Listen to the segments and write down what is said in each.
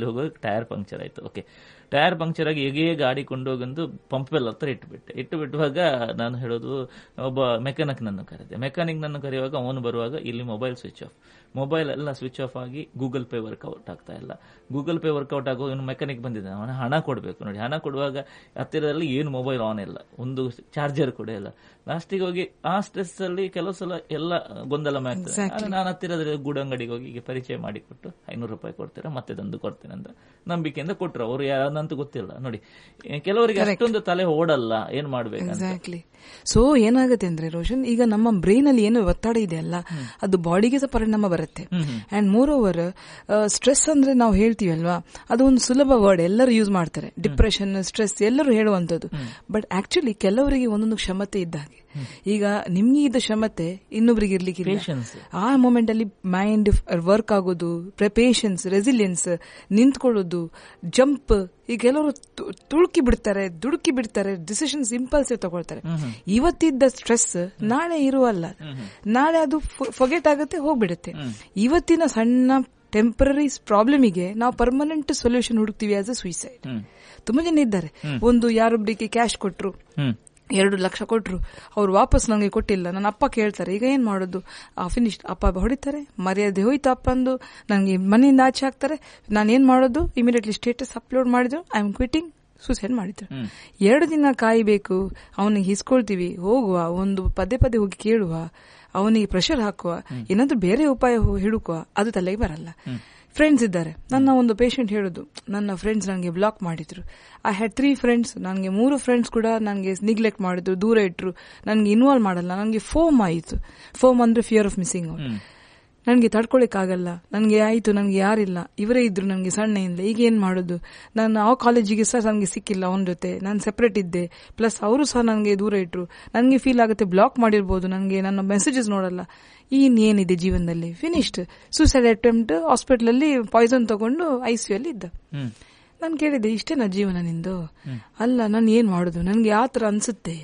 ಅಲ್ಲಿ ಹೋಗುವಾಗ tyre puncture ಆಯ್ತು ಓಕೆ ಟೈರ್ ಪಂಕ್ಚರ್ ಆಗಿ ಹೇಗೆ ಗಾಡಿ ಕೊಂಡೋಗಂದು ಪಂಪೆಲ್ ಹತ್ರ ಇಟ್ಟುಬಿಟ್ಟೆ ಇಟ್ಟು ಬಿಟ್ಟುವಾಗ ನಾನು ಹೇಳೋದು ಒಬ್ಬ ಮೆಕ್ಯಾನಿಕ್ ನನ್ನ ಕರೆದೆ ಮೆಕ್ಯಾನಿಕ್ ನನ್ನ ಕರೆಯುವಾಗ ಅವನು ಬರುವಾಗ ಇಲ್ಲಿ ಮೊಬೈಲ್ ಸ್ವಿಚ್ ಆಫ್ ಮೊಬೈಲ್ ಎಲ್ಲ ಸ್ವಿಚ್ ಆಫ್ ಆಗಿ ಗೂಗಲ್ ಪೇ ವರ್ಕೌಟ್ ಆಗ್ತಾ ಇಲ್ಲ ಗೂಗಲ್ ಪೇ ವರ್ಕೌಟ್ ಆಗೋ ಇವನು ಮೆಕ್ಯಾನಿಕ್ ಬಂದಿದ್ದಾನೆ ಅವನ ಹಣ ಕೊಡಬೇಕು ನೋಡಿ ಹಣ ಕೊಡುವಾಗ ಹತ್ತಿರದಲ್ಲಿ ಏನು ಮೊಬೈಲ್ ಆನ್ ಇಲ್ಲ ಒಂದು ಚಾರ್ಜರ್ ಕೂಡ ಇಲ್ಲ ಲಾಸ್ಟಿಗೆ ಹೋಗಿ ಆ ಸ್ಟ್ರೆಸ್ ಅಲ್ಲಿ ಕೆಲವು ಸಲ ಎಲ್ಲ ಗೊಂದಲ ಮಾಡ್ತದೆ ಆದ್ರೆ ನಾನು ಹತ್ತಿರದಲ್ಲಿ ಗೂಡಂಗಡಿಗೆ ಹೋಗಿ ಹೀಗೆ ಪರಿಚಯ ಮಾಡಿಕೊಟ್ಟು ಐನೂರು ರೂಪಾಯಿ ಕೊಡ್ತೀರಾ ಮತ್ತೆ ತಂದು ಕೊಡ್ತೇನೆ ಅಂತ ನಂಬಿಕೆಯಿಂದ ಕೊಟ್ಟರು ಅವರು ಯಾರಂತೂ ಗೊತ್ತಿಲ್ಲ ನೋಡಿ ಏ, ಕೆಲವರಿಗೆ ಅಷ್ಟೊಂದು ತಲೆ ಓಡಲ್ಲ ಏನ್ ಮಾಡ್ಬೇಕಂತ ಎಕ್ಸಾಕ್ಟ್ಲಿ ಸೊ ಏನಾಗುತ್ತೆ ಅಂದ್ರೆ ರೋಷನ್ ಈಗ ನಮ್ಮ ಬ್ರೈನ್ ಅಲ್ಲಿ ಏನು ಒತ್ತಡ ಇದೆ ಅಲ್ಲ ಅದು ಬಾಡಿಗೆ ಸಹ ಪರಿಣಾಮ ಬರುತ್ತೆ ಅಂಡ್ ಮೋರ್ ಓವರ್ ಸ್ಟ್ರೆಸ್ ಅಂದ್ರೆ ನಾವು ಹೇಳ್ತೀವಿ ಅಲ್ವಾ ಅದು ಒಂದು ಸುಲಭ ವರ್ಡ್ ಎಲ್ಲರೂ ಯೂಸ್ ಮಾಡ್ತಾರೆ ಡಿಪ್ರೆಷನ್ ಸ್ಟ್ರೆಸ್ ಎಲ್ಲರೂ ಹೇಳುವಂತದ್ದು ಬಟ್ ಆಕ್ಚುಲಿ ಕೆಲವರಿಗೆ ಒಂದೊಂದು ಕ್ಷಮತೆ ಇದ್ದ ಹಾಗೆ ಈಗ ನಿಮ್ಗೆ ಇದ್ದ ಕ್ಷಮತೆ ಇನ್ನೊಬ್ರಿಗೆ ಇರ್ಲಿಕ್ಕೆ Patience. ಆ ಮೂಮೆಂಟ್ ಅಲ್ಲಿ ಮೈಂಡ್ ವರ್ಕ್ ಆಗೋದು ಪೇಷನ್ಸ್ ರೆಸಿಲಿಯನ್ಸ್ ನಿಂತ್ಕೊಳ್ಳೋದು ಜಂಪ್ ಈ ಕೆಲವರು ತು- ತುಳುಕಿ ಬಿಡ್ತಾರೆ ದುಡುಕಿ ಬಿಡ್ತಾರೆ ಡಿಸಿಷನ್ಸ್ ಇಂಪಲ್ಸಿವ್ ತಗೊಳ್ತಾರೆ ಇವತ್ತಿದ್ದ ಸ್ಟ್ರೆಸ್ ನಾಳೆ ಇರುವಲ್ಲ ನಾಳೆ ಅದು ಫೊಗೆಟ್ ಆಗುತ್ತೆ ಹೋಗ್ಬಿಡುತ್ತೆ ಇವತ್ತಿನ ಸಣ್ಣ ಟೆಂಪರರಿ ಪ್ರಾಬ್ಲಮಿಗೆ ನಾವು ಪರ್ಮನೆಂಟ್ ಸೊಲ್ಯೂಷನ್ ಹುಡುಕ್ತಿವಿ ಆಸ್ ಅ ಸುಯಿಸೈಡ್ ತುಂಬಾ ಜನ ಇದ್ದಾರೆ ಒಂದು ಯಾರೊಬ್ಬರಿಗೆ ಕ್ಯಾಶ್ ಕೊಟ್ರು ಹ್ಮ್ ಎರಡು ಲಕ್ಷ ಕೊಟ್ರು ಅವ್ರು ವಾಪಸ್ ನಂಗೆ ಕೊಟ್ಟಿಲ್ಲ ನನ್ನ ಅಪ್ಪ ಕೇಳ್ತಾರೆ ಈಗ ಏನ್ ಮಾಡೋದು ಫಿನಿಶ್ ಅಪ್ಪ ಹೊಡಿತಾರೆ ಮರ್ಯಾದೆ ಹೋಯ್ತು ಅಪ್ಪಂದು ನನಗೆ ಮನೆಯಿಂದ ಆಚೆ ಹಾಕ್ತಾರೆ ನಾನು ಏನ್ ಮಾಡೋದು ಇಮಿಡಿಯೇಟ್ಲಿ ಸ್ಟೇಟಸ್ ಅಪ್ಲೋಡ್ ಮಾಡಿದ್ರು ಐ ಆಮ್ ಕ್ವಿಟಿಂಗ್ ಸೂಸೈಡ್ ಮಾಡಿದ್ರು ಎರಡು ದಿನ ಕಾಯಬೇಕು ಅವನಿಗೆ ಹಿಸ್ಕೊಳ್ತೀವಿ ಹೋಗುವ ಒಂದು ಪದೇ ಪದೇ ಹೋಗಿ ಕೇಳುವ ಅವನಿಗೆ ಪ್ರೆಷರ್ ಹಾಕುವ ಏನಾದ್ರೂ ಬೇರೆ ಉಪಾಯ ಹು- ಹುಡುಕುವ ಅದು ತಲೆಗೆ ಬರಲ್ಲ ಫ್ರೆಂಡ್ಸ್ ಇದ್ದಾರೆ ನನ್ನ ಒಂದು ಪೇಷಂಟ್ ಹೇಳುದು ನನ್ನ ಫ್ರೆಂಡ್ಸ್ ನನಗೆ ಬ್ಲಾಕ್ ಮಾಡಿದ್ರು ಐ ಹ್ಯಾಡ್ ತ್ರೀ ಫ್ರೆಂಡ್ಸ್ ನನಗೆ ಮೂರು ಫ್ರೆಂಡ್ಸ್ ಕೂಡ ನನಗೆ ನಿಗ್ಲೆಕ್ಟ್ ಮಾಡಿದ್ರು ದೂರ ಇಟ್ರು ನನಗೆ ಇನ್ವಾಲ್ವ್ ಮಾಡಲ್ಲ ನನಗೆ ಫೋಮ್ ಆಯಿತು ಫೋಮ್ ಅಂದ್ರೆ ಫಿಯರ್ ಆಫ್ ಮಿಸ್ಸಿಂಗ್ ಔಟ್ ನನಗೆ ತಡ್ಕೊಳಿಕ್ಕಾಗಲ್ಲ ನನಗೆ ಆಯಿತು ನನಗೆ ಯಾರಿಲ್ಲ ಇವರೇ ಇದ್ರು ನನಗೆ ಸಣ್ಣಯಿಂದ ಈಗ ಏನ್ ಮಾಡೋದು ನಾನು ಆ ಕಾಲೇಜಿಗೆ ಸಹ ನನಗೆ ಸಿಕ್ಕಿಲ್ಲ ಅವನ ಜೊತೆ ನಾನು ಸೆಪರೇಟ್ ಇದ್ದೆ ಪ್ಲಸ್ ಅವರು ಸಹ ನನಗೆ ದೂರ ಇಟ್ರು ನನಗೆ ಫೀಲ್ ಆಗುತ್ತೆ ಬ್ಲಾಕ್ ಮಾಡಿರ್ಬೋದು ನನಗೆ ನನ್ನ ಮೆಸೇಜಸ್ ನೋಡಲ್ಲ ಇನ್ ಏನಿದೆ ಜೀವನದಲ್ಲಿ ಫಿನಿಶ್ಡ್ ಸೂಸೈಡ್ ಅಟೆಂಪ್ಟ್ ಹಾಸ್ಪಿಟಲ್ ಅಲ್ಲಿ ಪಾಯ್ಸನ್ ತಗೊಂಡು ಐಸಿಯು ಅಲ್ಲಿ ಇದ್ದ ಹ್ಮ್ ನಾನು ಕೇಳಿದೆ ಇಷ್ಟೇನಾ ಜೀವನ ನಿಂದು ಅಲ್ಲ ನಾನು ಏನ್ ಮಾಡುದು ನನ್ಗೆ ಆ ತರ ಅನ್ಸುತ್ತೆ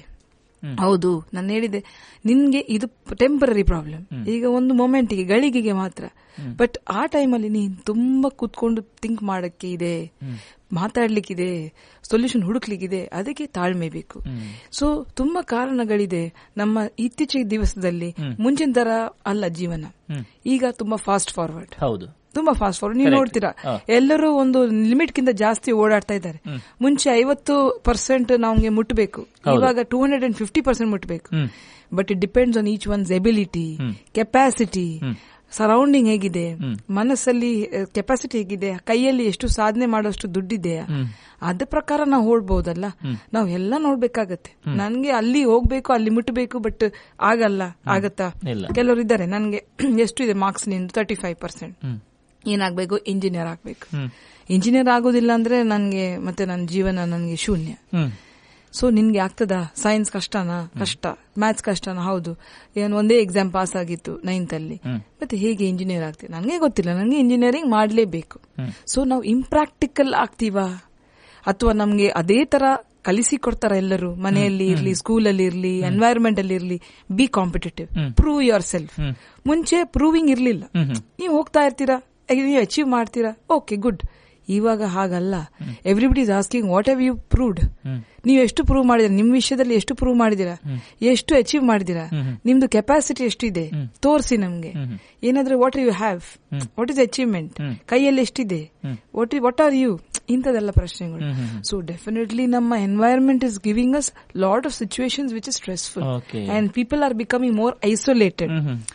ಹೌದು ನಾನು ಹೇಳಿದೆ ನಿನ್ಗೆ ಇದು ಟೆಂಪರರಿ ಪ್ರಾಬ್ಲಮ್ ಈಗ ಒಂದು ಮೊಮೆಂಟಿಗೆ ಗಳಿಗೆಗೆ ಮಾತ್ರ ಬಟ್ ಆ ಟೈಮಲ್ಲಿ ನೀನ್ ತುಂಬಾ ಕೂತ್ಕೊಂಡು ಥಿಂಕ್ ಮಾಡಕ್ಕೆ ಇದೆ ಮಾತಾಡ್ಲಿಕ್ಕಿದೆ ಸೊಲ್ಯೂಷನ್ ಹುಡುಕ್ಲಿಕ್ಕಿದೆ ಅದಕ್ಕೆ ತಾಳ್ಮೆ ಬೇಕು ಸೊ ತುಂಬಾ ಕಾರಣಗಳಿದೆ ನಮ್ಮ ಇತ್ತೀಚಿನ ದಿವಸದಲ್ಲಿ ಮುಂಚಿನ ತರ ಅಲ್ಲ ಜೀವನ ಈಗ ತುಂಬಾ ಫಾಸ್ಟ್ ಫಾರ್ವರ್ಡ್ ಹೌದು ತುಂಬಾ ಫಾಸ್ಟ್ ಫಾರ್ವರ್ಡ್ ನೀವು ನೋಡ್ತೀರಾ ಎಲ್ಲರೂ ಒಂದು ಲಿಮಿಟ್ ಗಿಂತ ಜಾಸ್ತಿ ಓಡಾಡ್ತಾ ಇದ್ದಾರೆ ಮುಂಚೆ ಐವತ್ತು ಪರ್ಸೆಂಟ್ ನಮ್ಗೆ ಮುಟ್ಟಬೇಕು ಇವಾಗ two hundred and fifty percent ಮುಟ್ಟಬೇಕು but it depends on each one's ability capacity surrounding ಹೇಗಿದೆ ಮನಸ್ಸಲ್ಲಿ ಕೆಪಾಸಿಟಿ ಹೇಗಿದೆ ಕೈಯಲ್ಲಿ ಎಷ್ಟು ಸಾಧನೆ ಮಾಡೋಷ್ಟು ದುಡ್ಡಿದೆಯಾ ಅದ ಪ್ರಕಾರ ನಾವು ಓಡ್ಬಹುದಲ್ಲ ನಾವು ಎಲ್ಲ ನೋಡ್ಬೇಕಾಗತ್ತೆ ನನ್ಗೆ ಅಲ್ಲಿ ಹೋಗ್ಬೇಕು ಅಲ್ಲಿ ಮುಟ್ಟಬೇಕು ಬಟ್ ಆಗಲ್ಲ ಆಗತ್ತಾ ಇಲ್ಲ. ಕೆಲವರು ಇದ್ದಾರೆ ನನ್ಗೆ ಎಷ್ಟು ಇದೆ ಮಾರ್ಕ್ಸ್ ನಿಂದು ತರ್ಟಿ ಫೈವ್ ಪರ್ಸೆಂಟ್ ಏನಾಗ್ಬೇಕು ಇಂಜಿನಿಯರ್ ಆಗ್ಬೇಕು ಇಂಜಿನಿಯರ್ ಆಗೋದಿಲ್ಲ ಅಂದ್ರೆ ನನ್ಗೆ ಮತ್ತೆ ನನ್ನ ಜೀವನ ನನ್ಗೆ ಶೂನ್ಯ ಹ್ಮ್ ಸೊ ನಿನ್ಗೆ ಆಗ್ತದಾ ಸೈನ್ಸ್ ಕಷ್ಟನಾ ಕಷ್ಟ ಮ್ಯಾಥ್ಸ್ ಕಷ್ಟನಾ ಹೌದು ಏನು ಒಂದೇ ಎಕ್ಸಾಮ್ ಪಾಸ್ ಆಗಿತ್ತು ನೈನ್ತ್ ಅಲ್ಲಿ ಮತ್ತೆ ಹೇಗೆ ಇಂಜಿನಿಯರ್ ಆಗ್ತೀವಿ ನನಗೆ ಗೊತ್ತಿಲ್ಲ ನನಗೆ ಇಂಜಿನಿಯರಿಂಗ್ ಮಾಡಲೇಬೇಕು ಸೊ ನಾವು ಇಂಪ್ರಾಕ್ಟಿಕಲ್ ಆಗ್ತೀವಾ ಅಥವಾ ನಮ್ಗೆ ಅದೇ ತರ ಕಲಿಸಿ ಕೊಡ್ತಾರ ಎಲ್ಲರೂ ಮನೆಯಲ್ಲಿ ಇರ್ಲಿ ಸ್ಕೂಲಲ್ಲಿ ಇರ್ಲಿ ಎನ್ವೈರನ್ಮೆಂಟ್ ಅಲ್ಲಿ ಇರ್ಲಿ be competitive prove yourself ಮುಂಚೆ ಪ್ರೂವಿಂಗ್ ಇರ್ಲಿಲ್ಲ ನೀವು ಹೋಗ್ತಾ ಇರ್ತೀರಾ ನೀವು ಅಚೀವ್ ಮಾಡ್ತೀರಾ ಓಕೆ ಗುಡ್ ಇವಾಗ ಹಾಗಲ್ಲ everybody is asking what have you proved ನೀವು ಎಷ್ಟು ಪ್ರೂವ್ ಮಾಡಿದಿರಾ ನಿಮ್ ವಿಷಯದಲ್ಲಿ ಎಷ್ಟು ಪ್ರೂವ್ ಮಾಡಿದಿರಾ ಎಷ್ಟು ಅಚೀವ್ ಮಾಡಿದಿರಾ ನಿಮ್ದು ಕೆಪಾಸಿಟಿ ಎಷ್ಟಿದೆ ತೋರಿಸಿ ನಮ್ಗೆ ಏನಾದ್ರೆ what you have what is achievement ಕೈಯಲ್ಲಿ ಎಷ್ಟಿದೆ ವಾಟ್ ವಾಟ್ ಆರ್ ಯು ಇಂಥದೆಲ್ಲ ಪ್ರಶ್ನೆಗಳು ಸೊ ಡೆಫಿನೆಟ್ಲಿ ನಮ್ಮ environment is giving us lot of situations which is stressful Okay. And people are becoming more isolated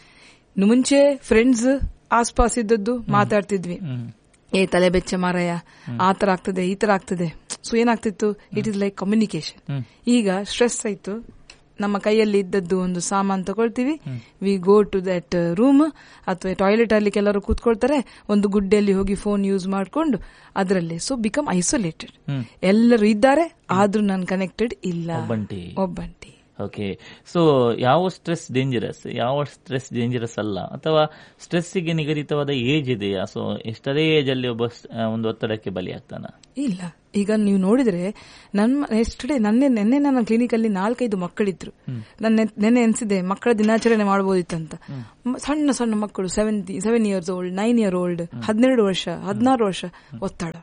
ಮುಂಚೆ ಫ್ರೆಂಡ್ಸ್ ಆಸ್ಪಾಸ್ ಇದ್ದದ್ದು ಮಾತಾಡ್ತಿದ್ವಿ ಏ ತಲೆ ಬೆಚ್ಚ ಮಾರಾಯ ಆ ತರ ಆಗ್ತದೆ ಈ ತರ ಆಗ್ತದೆ ಸೊ ಏನಾಗ್ತಿತ್ತು ಇಟ್ ಇಸ್ ಲೈಕ್ ಕಮ್ಯುನಿಕೇಶನ್ ಈಗ ಸ್ಟ್ರೆಸ್ ಆಯ್ತು ನಮ್ಮ ಕೈಯಲ್ಲಿ ಇದ್ದದ್ದು ಒಂದು ಸಾಮಾನ್ ತಗೊಳ್ತೀವಿ we go to that room ಅಥವಾ ಟಾಯ್ಲೆಟ್ ಅಲ್ಲಿ ಕೆಲವರು ಕೂತ್ಕೊಳ್ತಾರೆ ಒಂದು ಗುಡ್ಡೆಯಲ್ಲಿ ಹೋಗಿ ಫೋನ್ ಯೂಸ್ ಮಾಡ್ಕೊಂಡು ಅದರಲ್ಲಿ ಸೊ ಬಿಕಮ್ ಐಸೋಲೇಟೆಡ್ ಎಲ್ಲರೂ ಇದ್ದಾರೆ ಆದ್ರೂ ನಾನು ಕನೆಕ್ಟೆಡ್ ಇಲ್ಲ ಒಬ್ಬಂಟಿ. ಒಬ್ಬಂಟಿ ಓಕೆ ಸೊ ಯಾವ ಸ್ಟ್ರೆಸ್ ಡೇಂಜರಸ್ ಯಾವ ಸ್ಟ್ರೆಸ್ ಡೇಂಜರಸ್ ಅಲ್ಲ ಅಥವಾ ಸ್ಟ್ರೆಸ್ಸಿಗೆ ನಿಗದಿತವಾದ ಏಜ್ ಇದೆಯಾ ಸೊ ಎಷ್ಟದೇ ಏಜ್ ಅಲ್ಲಿ ಒಬ್ಬ ಸ್- ಆ, ಒಂದು ಒತ್ತಡಕ್ಕೆ ಬಲಿಯಾಗ್ತಾನ ಇಲ್ಲ ಈಗ ನೀವು ನೋಡಿದ್ರೆ ನನ್ನ ಎಸ್ಟರ್ಡೇ ನನ್ನೆ ನೆನ್ನೆ ನನ್ನ ಕ್ಲಿನಿಕ್ ಅಲ್ಲಿ ನಾಲ್ಕೈದು ಮಕ್ಕಳಿದ್ರು ನನ್ನ ನೆನ್ನೆ ಎನ್ಸಿದೆ ಮಕ್ಕಳ ದಿನಾಚರಣೆ ಮಾಡಬಹುದಿತ್ತಂತ ಮ- ಸಣ್ಣ ಸಣ್ಣ ಮಕ್ಕಳು seven seven years old nine year old ಹದಿನೆರಡು ವರ್ಷ ಹದಿನಾರು ವರ್ಷ ಒತ್ತಡ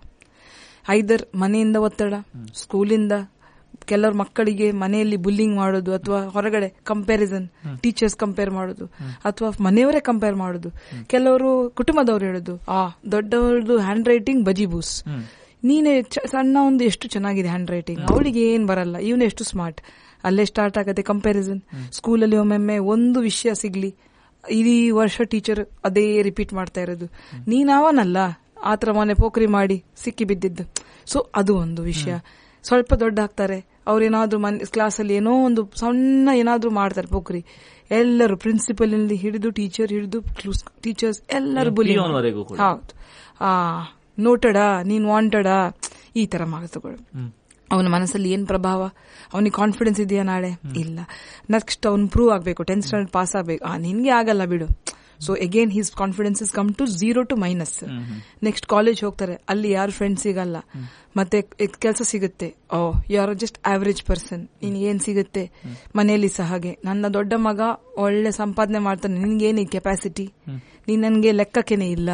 ಐದರ್ ಮನೆಯಿಂದ ಒತ್ತಡ ಸ್ಕೂಲಿಂದ ಕೆಲವ್ರ ಮಕ್ಕಳಿಗೆ ಮನೆಯಲ್ಲಿ ಬುಲ್ಲಿಂಗ್ ಮಾಡೋದು ಅಥವಾ ಹೊರಗಡೆ ಕಂಪ್ಯಾರಿಸನ್ ಟೀಚರ್ಸ್ ಕಂಪೇರ್ ಮಾಡೋದು ಅಥವಾ ಮನೆಯವರೇ ಕಂಪೇರ್ ಮಾಡೋದು ಕೆಲವರು ಕುಟುಂಬದವರು ಹೇಳೋದು ಆ ದೊಡ್ಡವರದು ಹ್ಯಾಂಡ್ ರೈಟಿಂಗ್ ಬಜಿಬೂಸ್ ನೀನೆ ಚ- ಸಣ್ಣ ಒಂದು ಎಷ್ಟು ಚೆನ್ನಾಗಿದೆ ಹ್ಯಾಂಡ್ ರೈಟಿಂಗ್ ಅವಳಿಗೆ ಏನ್ ಬರಲ್ಲ ಇವನು ಎಷ್ಟು ಸ್ಮಾರ್ಟ್ ಅಲ್ಲೇ ಸ್ಟಾರ್ಟ್ ಆಗತ್ತೆ ಕಂಪ್ಯಾರಿಸನ್ ಸ್ಕೂಲಲ್ಲಿ ಒಮ್ಮೊಮ್ಮೆ ಒಂದು ವಿಷಯ ಸಿಗ್ಲಿ ಇಡೀ ವರ್ಷ ಟೀಚರ್ ಅದೇ ರಿಪೀಟ್ ಮಾಡ್ತಾ ಇರೋದು ನೀನ್ ಅವನಲ್ಲ ಆತರ ಮೊನ್ನೆ ಪೋಖ್ರಿ ಮಾಡಿ ಸಿಕ್ಕಿ ಬಿದ್ದಿದ್ದು ಸೊ ಅದು ಒಂದು ವಿಷಯ ಸ್ವಲ್ಪ ದೊಡ್ಡ ಆಗ್ತಾರೆ ಅವ್ರೇನಾದ್ರೂ ಮನ್ ಕ್ಲಾಸಲ್ಲಿ ಏನೋ ಒಂದು ಸಣ್ಣ ಏನಾದ್ರೂ ಮಾಡ್ತಾರೆ ಪೋಖ್ರಿ ಎಲ್ಲರೂ ಪ್ರಿನ್ಸಿಪಲ್ ಇಂದ ಹಿಡಿದು ಟೀಚರ್ ಹಿಡಿದು ಟೀಚರ್ಸ್ ಎಲ್ಲರೂ ಬುಲಿ PON ವರೆಗೂ ಕೂಡ. ಹೌದು ಆ ನೋಟೆಡಾ ನೀನ್ ವಾಂಟೆಡಾ ಈ ತರ ಮಾತುಗಳು ಅವನ ಮನಸ್ಸಲ್ಲಿ ಏನ್ ಪ್ರಭಾವ ಅವನಿಗೆ ಕಾನ್ಫಿಡೆನ್ಸ್ ಇದೆಯಾ ನಾಳೆ ಇಲ್ಲ ನೆಕ್ಸ್ಟ್ ಅವ್ನು ಪ್ರೂವ್ ಆಗ್ಬೇಕು ಟೆಂತ್ ಸ್ಟ್ಯಾಂಡರ್ಡ್ ಪಾಸ್ ಆಗ್ಬೇಕು ಆ ನಿನ್ಗೆ ಆಗಲ್ಲ ಬಿಡು so again his confidence is come to zero to minus next college ಹೋಗ್ತಾರೆ ಅಲ್ಲಿ ಯಾರು ಫ್ರೆಂಡ್ಸ್ ಸಿಗಲ್ಲ ಮತ್ತೆ ಕೆಲಸ ಸಿಗುತ್ತೆ oh you are just average person ನಿನ್ ಏನ್ ಸಿಗುತ್ತೆ ಮನೆಯಲ್ಲಿ ಸಹ ಹಾಗೆ ನನ್ನ ದೊಡ್ಡ ಮಗ ಒಳ್ಳೆ ಸಂಪಾದನೆ ಮಾಡ್ತಾನೆ ನಿನ್ಗೇನು ಕೆಪಾಸಿಟಿ ನೀನ್ ನನ್ಗೆ ಲೆಕ್ಕಕ್ಕೇನೆ ಇಲ್ಲ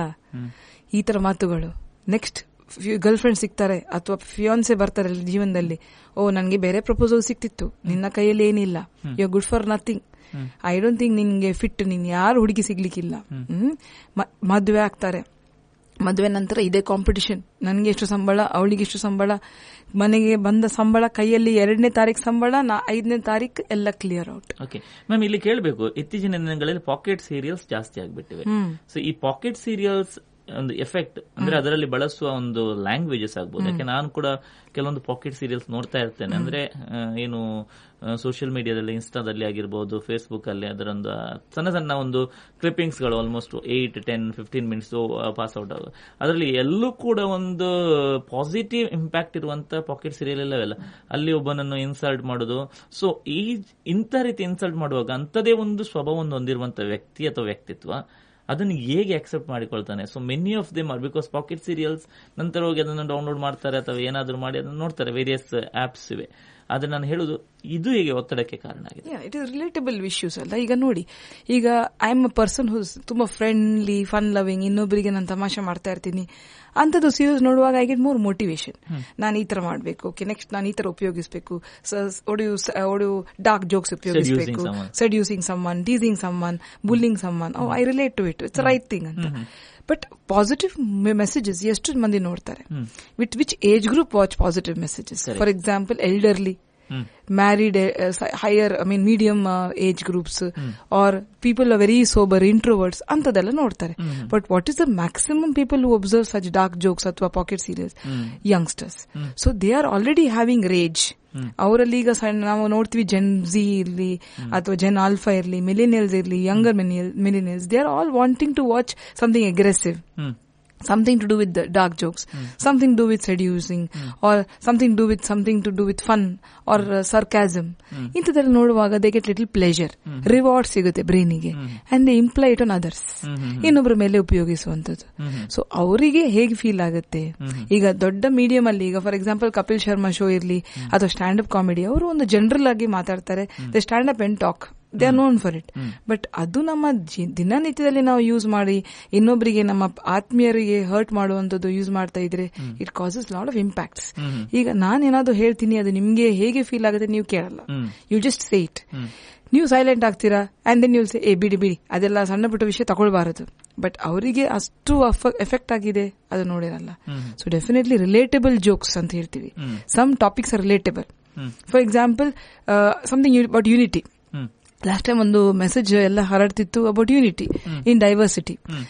ಈ ತರ ಮಾತುಗಳು ನೆಕ್ಸ್ಟ್ ಗರ್ಲ್ ಫ್ರೆಂಡ್ ಸಿಗ್ತಾರೆ ಅಥವಾ ಫಿಯಾನ್ಸೆ ಬರ್ತಾರೆ ಅಲ್ಲಿ ಜೀವನದಲ್ಲಿ ಓ ನನ್ಗೆ ಬೇರೆ ಪ್ರಪೋಸಲ್ ಸಿಕ್ತಿತ್ತು ನಿನ್ನ ಕೈಯಲ್ಲಿ ಏನಿಲ್ಲ you good for nothing I don't think ನಿನ್ಗೆ ಫಿಟ್ ನೀನ್ ಯಾರು ಹುಡುಗಿ ಸಿಗ್ಲಿಕ್ಕಿಲ್ಲ ಹ್ಮ್ ಮ- ಮದ್ವೆ ಆಗ್ತಾರೆ ಮದುವೆ ನಂತರ ಇದೇ ಕಾಂಪಿಟಿಷನ್ ನನ್ಗೆ ಎಷ್ಟು ಸಂಬಳ ಅವಳಿಗೆ ಎಷ್ಟು ಸಂಬಳ ಮನೆಗೆ ಬಂದ ಸಂಬಳ ಕೈಯಲ್ಲಿ ಎರಡನೇ ತಾರೀಕು ಸಂಬಳ ನಾ ಐದನೇ ತಾರೀಕು ಎಲ್ಲ ಕ್ಲಿಯರ್ ಔಟ್ ಓಕೆ ಮ್ಯಾಮ್ ಇಲ್ಲಿ ಕೇಳಬೇಕು ಇತ್ತೀಚಿನ ದಿನಗಳಲ್ಲಿ ಪಾಕೆಟ್ ಸೀರಿಯಲ್ಸ್ ಜಾಸ್ತಿ ಆಗ್ಬಿಟ್ಟಿವೆ ಸೊ ಈ ಪಾಕೆಟ್ ಸೀರಿಯಲ್ಸ್ ಒಂದು ಎಫೆಕ್ಟ್ ಅಂದ್ರೆ ಅದರಲ್ಲಿ ಬಳಸುವ ಒಂದು ಲ್ಯಾಂಗ್ವೇಜಸ್ ಆಗ್ಬೋದು ಯಾಕೆ ನಾನು ಕೂಡ ಕೆಲವೊಂದು ಪಾಕೆಟ್ ಸೀರಿಯಲ್ಸ್ ನೋಡ್ತಾ ಇರ್ತೇನೆ ಅಂದ್ರೆ ಆ, ಏನು ಸೋಷಿಯಲ್ ಮೀಡಿಯಾದಲ್ಲಿ ಇನ್ಸ್ಟಾದಲ್ಲಿ ಆಗಿರ್ಬೋದು ಫೇಸ್ಬುಕ್ ಅಲ್ಲಿ ಅದರೊಂದು ಆ, ಸಣ್ಣ ಸಣ್ಣ ಒಂದು ಕ್ಲಿಪ್ಪಿಂಗ್ಸ್ ಗಳು almost eight ten fifteen minutes pass out ಆಗ ಅದರಲ್ಲಿ ಎಲ್ಲೂ ಕೂಡ ಒಂದು ಪಾಸಿಟಿವ್ ಇಂಪ್ಯಾಕ್ಟ್ ಇರುವಂತ ಪಾಕೆಟ್ ಸೀರಿಯಲ್ ಎಲ್ಲವೆಲ್ಲ ಅಲ್ಲಿ ಒಬ್ಬನನ್ನು ಇನ್ಸಲ್ಟ್ ಮಾಡೋದು ಸೊ ಈ ಇಂಥ ರೀತಿ ಇನ್ಸಲ್ಟ್ ಮಾಡುವಾಗ ಅಂಥದೇ ಒಂದು ಸ್ವಭಾವವನ್ನು ಹೊಂದಿರುವಂತ ವ್ಯಕ್ತಿ ಅಥವಾ ವ್ಯಕ್ತಿತ್ವ ಅದನ್ನು ಹೇಗೆ ಅಕ್ಸೆಪ್ಟ್ ಮಾಡಿಕೊಳ್ತಾನೆ so many of them are because pocket serials ನಂತರ ಹೋಗಿ ಅದನ್ನು ಡೌನ್ಲೋಡ್ ಮಾಡ್ತಾರೆ ಅಥವಾ ಏನಾದರೂ ಮಾಡಿ ಅದನ್ನು ನೋಡ್ತಾರೆ ವೇರಿಯಸ್ ಆಪ್ಸ್ ಇವೆ ಆದ್ರೆ ನಾನು ಹೇಳುದು ಇದು ಹೇಗೆ ಒತ್ತಡಕ್ಕೆ ಕಾರಣ ಆಗಿದೆ ಇಟ್ ಇಸ್ ರಿಲೇಟಬಲ್ ಇಶ್ಯೂಸ್ ಅಲ್ಲ ಈಗ ನೋಡಿ ಈಗ I am a person whose ತುಂಬಾ ಫ್ರೆಂಡ್ಲಿ ಫನ್ ಲವಿಂಗ್ ಇನ್ನೊಬ್ಬರಿಗೆ ನಾನು ತಮಾಷೆ ಮಾಡ್ತಾ ಇರ್ತೀನಿ ಅಂಥದ್ದು ಸೀರಿಯಸ್ ನೋಡುವಾಗ ಐ ಗೆಟ್ ಮೋರ್ ಮೋಟಿವೇಶನ್ ನಾನು ಈ ತರ ಮಾಡಬೇಕು ಓಕೆ ನೆಕ್ಸ್ಟ್ ನಾನು ಈ ತರ ಉಪಯೋಗಿಸಬೇಕು ಒಡೆಯು ಒಡೆಯು ಡಾರ್ಕ್ ಜೋಕ್ಸ್ ಉಪಯೋಗಿಸಬೇಕು someone. Seducing someone teasing someone bullying someone I relate to it it's right thing ಅಂತ ಬಟ್ ಪಾಸಿಟಿವ್ ಮೆಸೇಜಸ್ ಎಷ್ಟು ಮಂದಿ ನೋಡ್ತಾರೆ with which age group watch positive messages for example elderly married uh, uh, higher i mean medium uh, age groups or people are very sober introverts ಅಂತದೆಲ್ಲ ನೋಡ್ತಾರೆ but what is the maximum people who observe such dark jokes ಅಥವಾ pocket serials youngsters so they are already having rage ಅವರಲ್ಲಿ ಈಗ ಸಣ್ಣ ನಾವು ನೋಡ್ತೀವಿ Zen G ಇರ್ಲಿ ಅಥವಾ ಜೆನ್ ಆಲ್ಫಾ ಇರ್ಲಿ ಮಿಲಿನಿಯಲ್ಸ್ ಇರ್ಲಿ younger millennials they are all wanting to watch something aggressive something to do with the dark jokes, something to do with seducing, or something to do with something to do with fun or uh, sarcasm. ಇಂಥದ್ದೆಲ್ಲ ನೋಡುವಾಗ they get little pleasure reward ಸಿಗುತ್ತೆ ಬ್ರೈನಿಗೆ and they imply it on others ಇನ್ನೊಬ್ಬರ ಮೇಲೆ ಉಪಯೋಗಿಸುವಂತದ್ದು so ಅವರಿಗೆ ಹೇಗೆ feel ಆಗುತ್ತೆ ಈಗ ದೊಡ್ಡ ಮೀಡಿಯಂ ಅಲ್ಲಿ ಈಗ for example Kapil Sharma show ಇರ್ಲಿ ಅಥವಾ ಸ್ಟ್ಯಾಂಡ್ ಅಪ್ ಕಾಮಿಡಿ ಅವರು ಒಂದು ಜನರಲ್ ಆಗಿ ಮಾತಾಡ್ತಾರೆ they stand up and talk they are known for it but ಅದು ನಮ್ಮ ಜಿ- ದಿನನಿತ್ಯದಲ್ಲಿ ನಾವು ಯೂಸ್ ಮಾಡಿ ಇನ್ನೊಬ್ಬರಿಗೆ ನಮ್ಮ ಆತ್ಮೀಯರಿಗೆ ಹರ್ಟ್ ಮಾಡುವಂತದ್ದು ಯೂಸ್ ಮಾಡ್ತಾ ಇದ್ರೆ it causes lot of impacts ಈಗ ನಾನೇನಾದ್ರು ಹೇಳ್ತೀನಿ ಅದು ನಿಮ್ಗೆ ಹೇಗೆ ಫೀಲ್ ಆಗುತ್ತೆ ನೀವು ಕೇಳಲ್ಲ ಯು ಜಸ್ಟ್ ಸೇ ಇಟ್ ನೀವು ಸೈಲೆಂಟ್ ಆಗ್ತೀರಾ ಅಂಡ್ ದೆನ್ ನೀವು ಏ ಬಿಡಿ ಬಿಡಿ ಅದೆಲ್ಲ ಸಣ್ಣ ಪುಟ್ಟ ವಿಷಯ ತಗೊಳ್ಬಾರದು ಬಟ್ ಅವರಿಗೆ ಅಷ್ಟು ಎಫೆಕ್ಟ್ ಆಗಿದೆ ಅದು ನೋಡಿರಲ್ಲ ಸೊ ಡೆಫಿನೆಟ್ಲಿ ರಿಲೇಟಬಲ್ ಜೋಕ್ಸ್ ಅಂತ ಹೇಳ್ತೀವಿ some topics are relatable for example something about unity last time ಒಂದು ಮೆಸೇಜ್ ಎಲ್ಲ ಹರಡ್ತಿತ್ತು about unity in diversity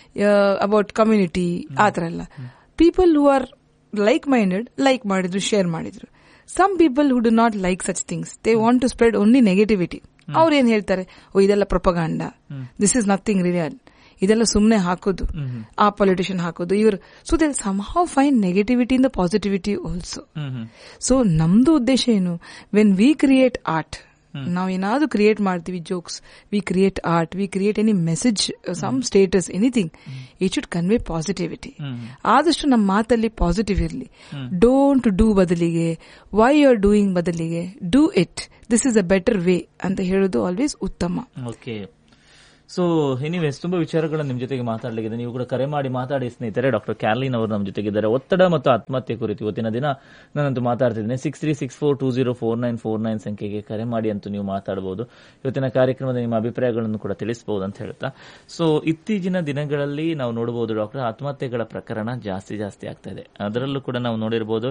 about community ಆ ತರ ಎಲ್ಲ people who are like minded like ಮಾಡಿದ್ರು ಶೇರ್ ಮಾಡಿದ್ರು some people who do not like such things they want to spread only negativity ಅವ್ರು ಏನ್ ಹೇಳ್ತಾರೆ ಓ ಇದೆಲ್ಲ propaganda this is nothing real ಇದೆಲ್ಲ ಸುಮ್ಮನೆ ಹಾಕೋದು ಆ ಪೊಲಿಟಿಷಿಯನ್ ಹಾಕೋದು ಇವರು so they somehow find negativity in the positivity also so ನಮ್ದು ಉದ್ದೇಶ ಏನು ವೆನ್ ವಿ ಕ್ರಿಯೇಟ್ ಆರ್ಟ್ ನಾವು ಏನಾದ್ರು ಕ್ರಿಯೇಟ್ ಮಾಡ್ತೀವಿ jokes we create art we create any message some status anything it should convey positivity ಆದಷ್ಟು ನಮ್ಮ ಮಾತಲ್ಲಿ positive ಇರಲಿ ಡೋಂಟ್ ಡೂ ಬದಲಿಗೆ ವೈ ಯು ಆರ್ ಡೂಯಿಂಗ್ ಬದಲಿಗೆ do it this is a better way ಅಂತ ಹೇಳೋದು ಆಲ್ವೇಸ್ ಉತ್ತಮ ಓಕೆ ಸೊ ಎನಿವೇಸ್ ತುಂಬಾ ವಿಚಾರಗಳನ್ನ ನಿಮ್ ಜೊತೆಗೆ ಮಾತಾಡಲಿಗಿದೆ ನೀವು ಕೂಡ ಕರೆ ಮಾಡಿ ಮಾತಾಡಿ ಸ್ನೇಹಿತರೆ ಡಾಕ್ಟರ್ ಕ್ಯಾರ್ಲಿನ್ ಅವರು ನಮ್ಮ ಜೊತೆಗಿದ್ದಾರೆ ಒತ್ತಡ ಮತ್ತು ಆತ್ಮಹತ್ಯೆ ಕುರಿತು ಇವತ್ತಿನ ದಿನ ನಾನಂತೂ ಮಾತಾಡ್ತಿದ್ದೇನೆ six three six four two zero four nine four nine ಸಂಖ್ಯೆಗೆ ಕರೆ ಮಾಡಿ ಅಂತೂ ನೀವು ಮಾತಾಡಬಹುದು ಇವತ್ತಿನ ಕಾರ್ಯಕ್ರಮದ ನಿಮ್ಮ ಅಭಿಪ್ರಾಯಗಳನ್ನು ಕೂಡ ತಿಳಿಸಬಹುದು ಅಂತ ಹೇಳ್ತಾ ಸೊ ಇತ್ತೀಚಿನ ದಿನಗಳಲ್ಲಿ ನಾವು ನೋಡಬಹುದು ಡಾಕ್ಟರ್ ಆತ್ಮಹತ್ಯೆಗಳ ಪ್ರಕರಣ ಜಾಸ್ತಿ ಜಾಸ್ತಿ ಆಗ್ತಾ ಇದೆ ಅದರಲ್ಲೂ ಕೂಡ ನಾವು ನೋಡಿರ್ಬೋದು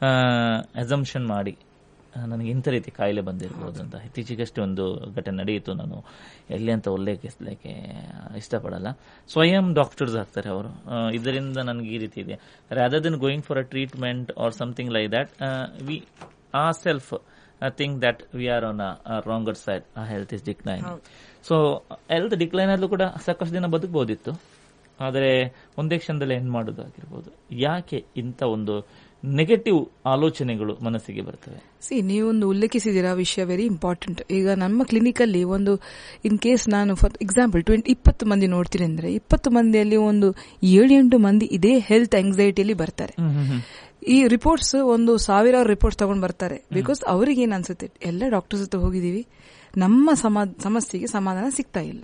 ಅಸಂಪ್ಷನ್ ಮಾಡಿ ಆ, ನನಗೆ ಇಂಥ ರೀತಿ ಕಾಯಿಲೆ ಬಂದಿರ್ಬೋದು ಅಂತ ಇತ್ತೀಚೆಗಷ್ಟೇ ಒಂದು ಘಟನೆ ನಡೆಯಿತು ನಾನು ಎಲ್ಲಿ ಅಂತ ಉಲ್ಲೇಖಿಸಲಿಕ್ಕೆ ಇಷ್ಟಪಡಲ್ಲ ಸ್ವಯಂ ಡಾಕ್ಟರ್ಸ್ ಆಗ್ತಾರೆ ಅವರು ಆ, ಇದರಿಂದ ನನಗೆ ಈ ರೀತಿ ಇದೆ rather than going for a treatment or something like that we ಆ self think that we are on a wronger side ಆ health is decline so health decline ಆದ್ರೂ ಕೂಡ ಸಾಕಷ್ಟು ದಿನ ಬದುಕಬಹುದಿತ್ತು ಆದರೆ ಒಂದೇ ಕ್ಷಣದಲ್ಲಿ ಏನ್ ಮಾಡೋದು ಆಗಿರ್ಬೋದು ಯಾಕೆ ಇಂಥ ಒಂದು ನೆಗೆಟಿವ್ ಆಲೋಚನೆಗಳು ಮನಸ್ಸಿಗೆ ಬರ್ತವೆ ಸಿ ನೀವೊಂದು ಉಲ್ಲೇಖಿಸಿದಿರಾ ವಿಷಯ ವೆರಿ ಇಂಪಾರ್ಟೆಂಟ್ ಈಗ ನಮ್ಮ ಕ್ಲಿನಿಕ್ ಅಲ್ಲಿ ಒಂದು ಇನ್ ಕೇಸ್ ನಾನು ಫಾರ್ ಎಕ್ಸಾಂಪಲ್ ಟ್ವೆಂಟಿ ಇಪ್ಪತ್ತು ಮಂದಿ ನೋಡ್ತೀನಿ ಅಂದ್ರೆ ಇಪ್ಪತ್ತು ಮಂದಿಯಲ್ಲಿ ಒಂದು ಏಳು ಎಂಟು ಮಂದಿ ಇದೇ ಹೆಲ್ತ್ ಆಂಗ್ಸೈಟಿಯಲ್ಲಿ ಬರ್ತಾರೆ ಈ ರಿಪೋರ್ಟ್ಸ್ ಒಂದು ಸಾವಿರಾರು ರಿಪೋರ್ಟ್ಸ್ ತಗೊಂಡ್ ಬರ್ತಾರೆ ಬಿಕಾಸ್ ಅವ್ರಿಗೆ ಏನ್ ಅನ್ಸುತ್ತೆ ಎಲ್ಲ ಡಾಕ್ಟರ್ಸ್ ಹತ್ರ ಹೋಗಿದೀವಿ ನಮ್ಮ ಸಮಾ- ಸಮಸ್ಯೆಗೆ ಸಮಾಧಾನ ಸಿಗ್ತಾ ಇಲ್ಲ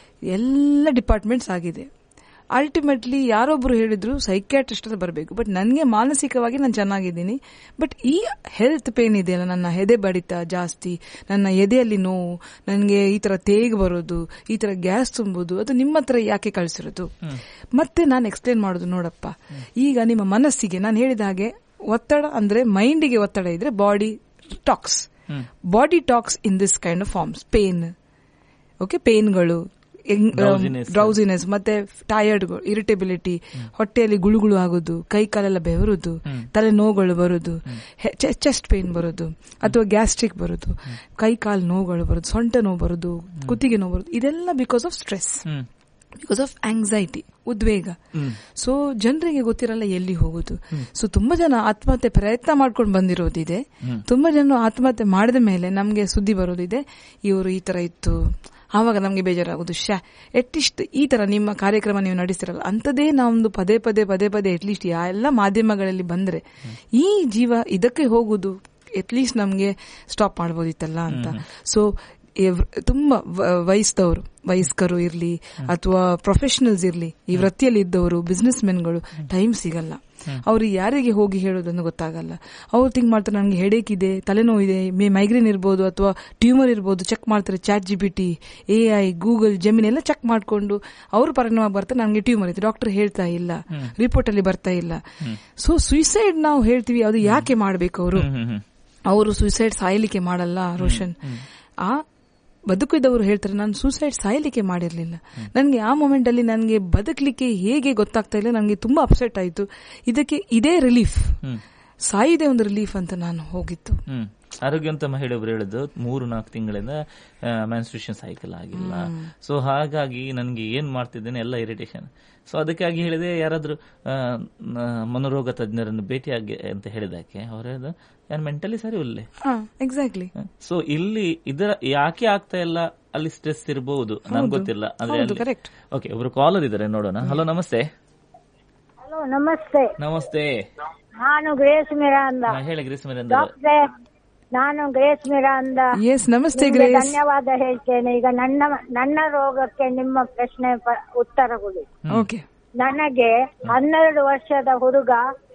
ಎಲ್ಲ ಡಿಪಾರ್ಟ್ಮೆಂಟ್ಸ್ ಆಗಿದೆ ಅಲ್ಟಿಮೇಟ್ಲಿ ಯಾರೊಬ್ರು ಹೇಳಿದ್ರು ಸೈಕ್ಯಾಟ್ರಿಸ್ಟ್ ಹತ್ರ ಬರಬೇಕು ಬಟ್ ನನಗೆ ಮಾನಸಿಕವಾಗಿ ನಾನು ಚೆನ್ನಾಗಿದ್ದೀನಿ ಬಟ್ ಈ ಹೆಲ್ತ್ ಪೇನ್ ಇದೆಯಲ್ಲ ನನ್ನ ಎದೆ ಬಡಿತ ಜಾಸ್ತಿ ನನ್ನ ಎದೆಯಲ್ಲಿ ನೋವು ನನಗೆ ಈ ತರ ತೇಗ್ ಬರೋದು ಈ ತರ ಗ್ಯಾಸ್ ತುಂಬೋದು ಅದು ನಿಮ್ಮ ಹತ್ರ ಯಾಕೆ ಕಳಿಸಿರೋದು ಮತ್ತೆ ನಾನು ಎಕ್ಸ್ಪ್ಲೇನ್ ಮಾಡೋದು ನೋಡಪ್ಪ ಈಗ ನಿಮ್ಮ ಮನಸ್ಸಿಗೆ ನಾನು ಹೇಳಿದ ಹಾಗೆ ಒತ್ತಡ ಅಂದ್ರೆ ಮೈಂಡಿಗೆ ಒತ್ತಡ ಇದ್ರೆ body talks body talks in this kind of forms pain okay ಪೇನ್ಗಳು Drowsiness. ಡ್ರೌಸಿನೆಸ್ ಮತ್ತೆ ಟಯರ್ಡ್ ಇರಿಟೇಬಿಲಿಟಿ ಹೊಟ್ಟೆಯಲ್ಲಿ ಗುಳುಗುಳು ಆಗೋದು ಕೈ ಕಾಲೆಲ್ಲ ಬೆವರುದು ತಲೆ ನೋವುಗಳು ಬರೋದು ಚೆಸ್ಟ್ ಪೇನ್ ಬರೋದು ಅಥವಾ ಗ್ಯಾಸ್ಟ್ರಿಕ್ ಬರೋದು ಕೈ ಕಾಲು ನೋವುಗಳು ಬರೋದು ಸೊಂಟ ನೋವು ಬರೋದು ಕುತ್ತಿಗೆ ನೋವು ಬರೋದು ಇದೆಲ್ಲ because of stress hmm because of anxiety ಉದ್ವೇಗ ಸೊ ಜನರಿಗೆ ಗೊತ್ತಿರಲ್ಲ ಎಲ್ಲಿ ಹೋಗುದು ಸೊ ತುಂಬಾ ಜನ ಆತ್ಮಹತ್ಯೆ ಪ್ರಯತ್ನ ಮಾಡ್ಕೊಂಡು ಬಂದಿರೋದಿದೆ ತುಂಬಾ ಜನ ಆತ್ಮಹತ್ಯೆ ಮಾಡಿದ ಮೇಲೆ ನಮ್ಗೆ ಸುದ್ದಿ ಬರೋದಿದೆ ಇವರು ಈ ತರ ಇತ್ತು ಆವಾಗ ನಮ್ಗೆ ಬೇಜಾರಾಗುದು ಶ್ಯಾ ಅಟ್ಲೀಸ್ಟ್ ಈ ತರ ನಿಮ್ಮ ಕಾರ್ಯಕ್ರಮ ನೀವು ನಡೆಸ್ತಿರಲ್ಲ ಅಂತದೇ ನಾವೊಂದು ಪದೇ ಪದೇ ಪದೇ ಪದೇ ಅಟ್ಲೀಸ್ಟ್ ಎಲ್ಲ ಮಾಧ್ಯಮಗಳಲ್ಲಿ ಬಂದ್ರೆ ಈ ಜೀವ ಇದಕ್ಕೆ ಹೋಗುದು ಅಟ್ಲೀಸ್ಟ್ ನಮ್ಗೆ ಸ್ಟಾಪ್ ಮಾಡ್ಬೋದಿತ್ತಲ್ಲ ಅಂತ ಸೊ ತುಂಬಾ ವ- ವಯಸ್ಸದವರು ವಯಸ್ಕರು ಇರ್ಲಿ ಅಥವಾ ಪ್ರೊಫೆಷನಲ್ಸ್ ಇರ್ಲಿ ಈ ವೃತ್ತಿಯಲ್ಲಿ ಇದ್ದವರು ಬಿಸ್ನೆಸ್ ಮೆನ್ಗಳು ಟೈಮ್ ಸಿಗಲ್ಲ ಅವ್ರಿಗೆ ಯಾರಿಗೆ ಹೋಗಿ ಹೇಳೋದನ್ನು ಗೊತ್ತಾಗಲ್ಲ ಅವ್ರು ಥಿಂಕ್ ಮಾಡ್ತಾರೆ ನನಗೆ ಹೆಡೇಕ್ ಇದೆ ತಲೆನೋವು ಇದೆ ಮೈಗ್ರೇನ್ ಇರ್ಬೋದು ಅಥವಾ ಟ್ಯೂಮರ್ ಇರ್ಬೋದು ಚೆಕ್ ಮಾಡ್ತಾರೆ chat G P T A I Google Gemini ಎಲ್ಲ ಚೆಕ್ ಮಾಡ್ಕೊಂಡು ಅವರು ಪರಿಣಾಮ ಬರ್ತಾರೆ ನನಗೆ ಟ್ಯೂಮರ್ ಇದೆ ಡಾಕ್ಟರ್ ಹೇಳ್ತಾ ಇಲ್ಲ ರಿಪೋರ್ಟ್ ಅಲ್ಲಿ ಬರ್ತಾ ಇಲ್ಲ ಸೊ ಸುಯಿಸೈಡ್ ನಾವು ಹೇಳ್ತೀವಿ ಅದು ಯಾಕೆ ಮಾಡ್ಬೇಕು ಅವರು ಹ್ಮ್ ಹ್ಮ್ ಅವರು ಸುಸೈಡ್ ಸಾಯಲಿಕ್ಕೆ ಮಾಡಲ್ಲ ರೋಷನ್ ಆ ಬದುಕಿದವರು ಹೇಳ್ತಾರೆ ನಾನು ಸೂಸೈಡ್ ಸಾಯಲಿಕ್ಕೆ ಮಾಡಿರ್ಲಿಲ್ಲ ನನಗೆ ಆ ಮೊಮೆಂಟ್ ಅಲ್ಲಿ ನನಗೆ ಬದುಕಲಿಕ್ಕೆ ಹೇಗೆ ಗೊತ್ತಾಗ್ತಾ ಇಲ್ಲ ನನಗೆ ತುಂಬಾ ಅಪ್ಸೆಟ್ ಆಯ್ತು ಇದಕ್ಕೆ ಇದೇ ರಿಲೀಫ್ ಹ್ಮ್ ಸಾಯಿದೆ ಒಂದು ರಿಲೀಫ್ ಅಂತ ನಾನು ಹೋಗಿತ್ತು ಹ್ಮ್ ಆರೋಗ್ಯವಂತ ಮಹಿಳೆಯೊಬ್ರು ಹೇಳಿದ್ದು ಮೂರು ನಾಲ್ಕು ತಿಂಗಳಿಂದ ಮೆನ್ಸ್ಟ್ರೇಷನ್ ಸೈಕಲ್ ಆಗಿಲ್ಲ ಸೊ ಹಾಗಾಗಿ ನನಗೆ ಏನ್ ಮಾಡ್ತಿದ್ದೇನೆ ಎಲ್ಲ ಇರಿಟೇಷನ್ ಸೊ ಅದಕ್ಕಾಗಿ ಹೇಳಿದೆ ಯಾರಾದ್ರೂ ಆ, ನ- ಮನೋರೋಗ ತಜ್ಞರನ್ನು ಭೇಟಿಯಾಗಿ ಅಂತ ಹೇಳಿದಕ್ಕೆ ಅವ್ರು ಹೇಳಿದ ಯಾರು ಮೆಂಟಲಿ ಸರಿ ಉಲ್ಲೆ ಹಾ ಎಕ್ಸಾಕ್ಟ್ಲಿ ಸೊ ಇಲ್ಲಿ ಇದರ ಯಾಕೆ ಆಗ್ತಾ ಇಲ್ಲ ಅಲ್ಲಿ ಸ್ಟ್ರೆಸ್ ಇರಬಹುದು ನನ್ಗೆ ಗೊತ್ತಿಲ್ಲ ಆದ್ರೆ ಹೌದು, correct. ಓಕೆ ಒಬ್ರು ಕಾಲರ್ ಇದ್ದಾರೆ ನೋಡೋಣ ಹಲೋ ನಮಸ್ತೆ ಹಲೋ ನಮಸ್ತೆ ನಮಸ್ತೆ ನಾನು ಗ್ರೇಸ್ ಮಿರಾಂದ ಹಾ, ಹೇಳಿ ಗ್ರೀಸ್ಮರೇಂದ್ರ ಡಾಕ್ಟ್ರೆ ನಾನು ಗ್ರೇಸ್ ಮಿರಾಂದ ಎಸ್ ನಮಸ್ತೆ ನಿಮ್ಗೆ ಗ್ರೇಸ್ ಧನ್ಯವಾದ ಹೇಳ್ತೇನೆ ಈಗ ನನ್ನ ನನ್ನ ರೋಗಕ್ಕೆ ನಿಮ್ಮ ಪ್ರಶ್ನೆ ಪ- ಉತ್ತರ ಕೊಡಿ ಓಕೆ ನನಗೆ ಹನ್ನೆರಡು ವರ್ಷದ ಹುಡುಗ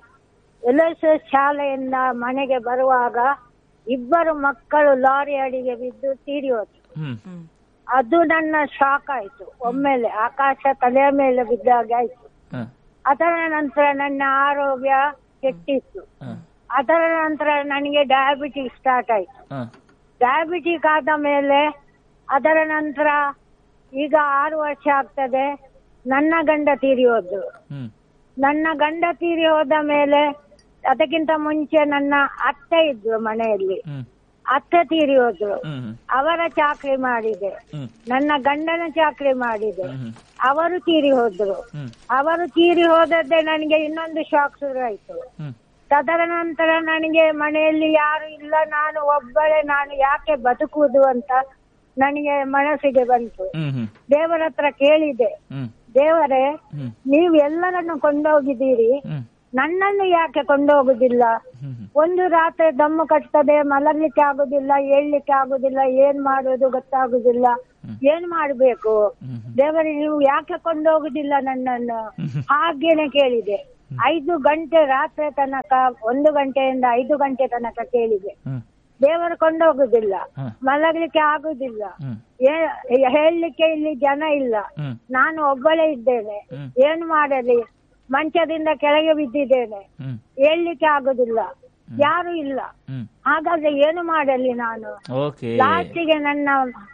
ಎಲ್ಎಸ್ ಶಾಲೆಯಿಂದ ಮನೆಗೆ ಬರುವಾಗ ಇಬ್ಬರು ಮಕ್ಕಳು ಲಾರಿ ಅಡಿಗೆ ಬಿದ್ದು ತೀರಿ ಹೋದ್ರು ಹ್ಮ್ ಅದು ನನ್ನ ಶಾಕ್ ಆಯ್ತು ಒಮ್ಮೆಲೆ ಆಕಾಶ ತಲೆಯ ಮೇಲೆ ಬಿದ್ದಾಗ ಆಯ್ತು ಹ, ಅದರ ನಂತರ ನನ್ನ ಆರೋಗ್ಯ ಕೆಟ್ಟಿತ್ತು ಹ, ಅದರ ನಂತರ ನನಗೆ ಡಯಾಬಿಟಿಸ್ ಸ್ಟಾರ್ಟ್ ಆಯ್ತು ಹ. ಡಯಾಬಿಟಿಕ್ ಆದ ಮೇಲೆ ಅದರ ನಂತರ ಈಗ ಆರು ವರ್ಷ ಆಗ್ತದೆ ನನ್ನ ಗಂಡ ತೀರಿ ಹೋದ್ರು ಹ್ಮ್ ನನ್ನ ಗಂಡ ತೀರಿ ಹೋದ ಮೇಲೆ ಅದಕ್ಕಿಂತ ಮುಂಚೆ ನನ್ನ ಅತ್ತೆ ಇದ್ರು ಮನೆಯಲ್ಲಿ ಹ್ಮ್ ಅತ್ತೆ ತೀರಿ ಹೋದ್ರು ಹ್ಮ್ ಹ್ಮ್ ಅವರ ಚಾಕ್ರಿ ಮಾಡಿದೆ ಹ್ಮ್ ನನ್ನ ಗಂಡನ ಚಾಕ್ರಿ ಮಾಡಿದೆ ಹ್ಮ್ ಅವರು ತೀರಿ ಹೋದ್ರು ಹ್ಮ್ ಅವರು ತೀರಿ ಹೋದದ್ದೇ ನನಗೆ ಇನ್ನೊಂದು ಶಾಕ್ ಶುರು ಆಯ್ತು ಹ್ಮ್ ತದನಂತರ ನನಗೆ ಮನೆಯಲ್ಲಿ ಯಾರು ಇಲ್ಲ ನಾನು ಒಬ್ಬಳೇ ನಾನು ಯಾಕೆ ಬದುಕುವುದು ಅಂತ ನನಗೆ ಮನಸ್ಸಿಗೆ ಬಂತು ಹ್ಮ್ ಹ್ಮ್ ದೇವರ ಹತ್ರ ಕೇಳಿದೆ ಹ್ಮ್ ದೇವರೇ ಹ್ಮ್ ನೀವು ಎಲ್ಲರನ್ನು ಕೊಂಡೋಗಿದ್ದೀರಿ ಹ್ಮ್ ನನ್ನನ್ನು ಯಾಕೆ ಕೊಂಡೋಗುದಿಲ್ಲ ಹ್ಮ್ ಹ್ಮ್ ಒಂದು ರಾತ್ರಿ ದಮ್ಮು ಕಟ್ತದೆ ಮಲಗ್ಲಿಕ್ಕೆ ಆಗುದಿಲ್ಲ ಏಳ್ಲಿಕ್ಕೆ ಆಗುದಿಲ್ಲ ಏನ್ ಮಾಡೋದು ಗೊತ್ತಾಗುದಿಲ್ಲ ಏನ್ ಮಾಡ್ಬೇಕು ಹ್ಮ್ ದೇವರೇ ನೀವು ಯಾಕೆ ಕೊಂಡೋಗುದಿಲ್ಲ ನನ್ನನ್ನು ಹಾಗೇನೆ ಕೇಳಿದೆ ಐದು ಗಂಟೆ ರಾತ್ರಿ ತನಕ ಒಂದು ಗಂಟೆಯಿಂದ ಐದು ಗಂಟೆ ತನಕ ಕೇಳಿದೆ ಹ್ಮ್ ದೇವರು ಕೊಂಡೋಗುದಿಲ್ಲ ಹ. ಮಲಗ್ಲಿಕ್ಕೆ ಆಗುದಿಲ್ಲ ಹ್ಮ್ ಏ- ಹೇಳಲಿಕ್ಕೆ ಇಲ್ಲಿ ಜನ ಇಲ್ಲ ಹ್ಮ್ ನಾನು ಒಬ್ಬಳೇ ಇದ್ದೇನೆ ಹ್ಮ್. ಏನ್ ಮಾಡಲಿ ಮಂಚದಿಂದ ಕೆಳಗೆ ಬಿದ್ದಿದ್ದೇನೆ ಹ್ಮ್ ಹೇಳಲಿಕ್ಕೆ ಆಗುದಿಲ್ಲ ಯಾರು ಇಲ್ಲ ಹ್ಮ್ ಹಾಗಾದ್ರೆ ಏನು ಮಾಡಲಿ ನಾನು ಓಕೆ ಲಾಸ್ಟಿಗೆ ನನ್ನ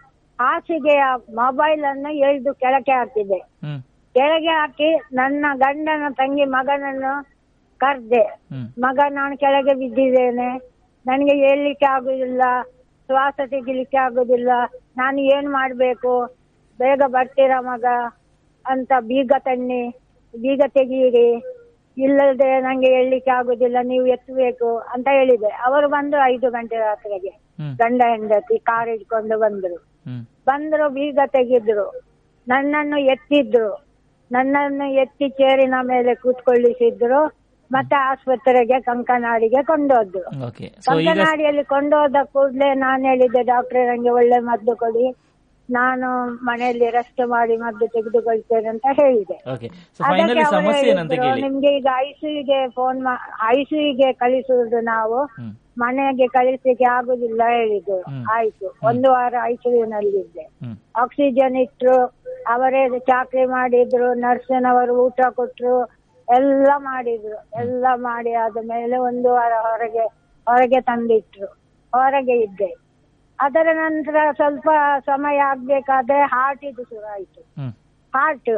ಹಾಸಿಗೆಯ ಮೊಬೈಲ್ ಅನ್ನು ಎಳೆದು ಕೆಳಗೆ ಹಾಕಿದೆ ಹ್ಮ್ ಕೆಳಗೆ ಹಾಕಿ ನನ್ನ ಗಂಡನ ತಂಗಿ ಮಗನನ್ನು ಕರ್ದೆ ಹ್ಮ್ ಮಗ ನಾನು ಕೆಳಗೆ ಬಿದ್ದಿದ್ದೇನೆ ನನಗೆ ಹೇಳಲಿಕ್ಕೆ ಆಗುದಿಲ್ಲ ಶ್ವಾಸ ತೆಗಿಲಿಕ್ಕೆ ಆಗುದಿಲ್ಲ ನಾನು ಏನ್ ಮಾಡ್ಬೇಕು ಬೇಗ ಬರ್ತೀರಾ ಮಗ ಅಂತ ಬೀಗ ತನ್ನಿ ಬೀಗ ತೆಗೀರಿ ಇಲ್ಲದೆ ನಂಗೆ ಹೇಳಲಿಕ್ಕೆ ಆಗುದಿಲ್ಲ ನೀವು ಎತ್ತಬೇಕು ಅಂತ ಹೇಳಿದೆ ಅವರು ಬಂದು ಐದು ಗಂಟೆ ರಾತ್ರಿಗೆ ಹ್ಮ್ ಗಂಡ ಹೆಂಡತಿ ಕಾರ್ ಇಟ್ಕೊಂಡು ಬಂದ್ರು ಹ್ಮ್ ಬಂದ್ರು ಬೀಗ ತೆಗೆದ್ರು ನನ್ನನ್ನು ಎತ್ತಿದ್ರು ನನ್ನನ್ನು ಎತ್ತಿ ಚೇರಿನ ಮೇಲೆ ಕೂತ್ಕೊಳ್ಳಿಸಿದ್ರು ಮತ್ತೆ ಆಸ್ಪತ್ರೆಗೆ ಕಂಕನಾಡಿಗೆ ಕೊಂಡೋದ್ರು ಓಕೆ ಸೊ ಈಗ ಕಂಕನಾಡಿಯಲ್ಲಿ ಕೊಂಡೋದ ಕೂಡ್ಲೆ ನಾನು ಹೇಳಿದ್ದೆ ಡಾಕ್ಟ್ರೆ ನಂಗೆ ಒಳ್ಳೆ ಮದ್ದು ಕೊಡಿ ನಾನು ಮನೆಯಲ್ಲಿ ರೆಸ್ಟ್ ಮಾಡಿ ಮದ್ದು ತೆಗೆದುಕೊಳ್ತೇನೆ ಅಂತ ಹೇಳಿದೆ ಓಕೆ ಸೊ ಫೈನಲಿ ಅದಕ್ಕೆ ಅವರು ಸಮಸ್ಯೆ ಏನಂತ ಹೇಳಿದ್ರು, ಕೇಳಿ ನಿಮ್ಗೆ ಈಗ ಐಸಿಯುಗೆ ಫೋನ್ ಐಸಿಯುಗೆ ಕಳಿಸುವುದು ನಾವು ಹ್ಮ್ ಮನೆಗೆ ಕಳಿಸ್ಲಿಕ್ಕೆ ಆಗುದಿಲ್ಲ ಹೇಳಿದ್ರು ಹ್ಮ್. ಆಯ್ತು ಒಂದು ವಾರ ಐಸಿಯುನಲ್ಲಿದ್ದೆ ಹ್ಮ್ ಆಕ್ಸಿಜನ್ ಇಟ್ರು ಅವರೇ ಚಾಕ್ರಿ ಮಾಡಿದ್ರು ನರ್ಸಿನವರು ಊಟ ಕೊಟ್ರು ಎಲ್ಲ ಮಾಡಿದ್ರು ಎಲ್ಲ ಮಾಡಿ ಆದ ಮೇಲೆ ಒಂದು ವಾರ ಹೊರಗೆ ಹೊರಗೆ ತಂದಿಟ್ರು ಹೊರಗೆ ಇದ್ದೆ ಅದರ ನಂತರ ಸ್ವಲ್ಪ ಸಮಯ ಆಗ್ಬೇಕಾದ್ರೆ ಹಾರ್ಟ್ ಇದು ಶುರು ಆಯ್ತು ಹ್ಮ್ ಹಾರ್ಟ್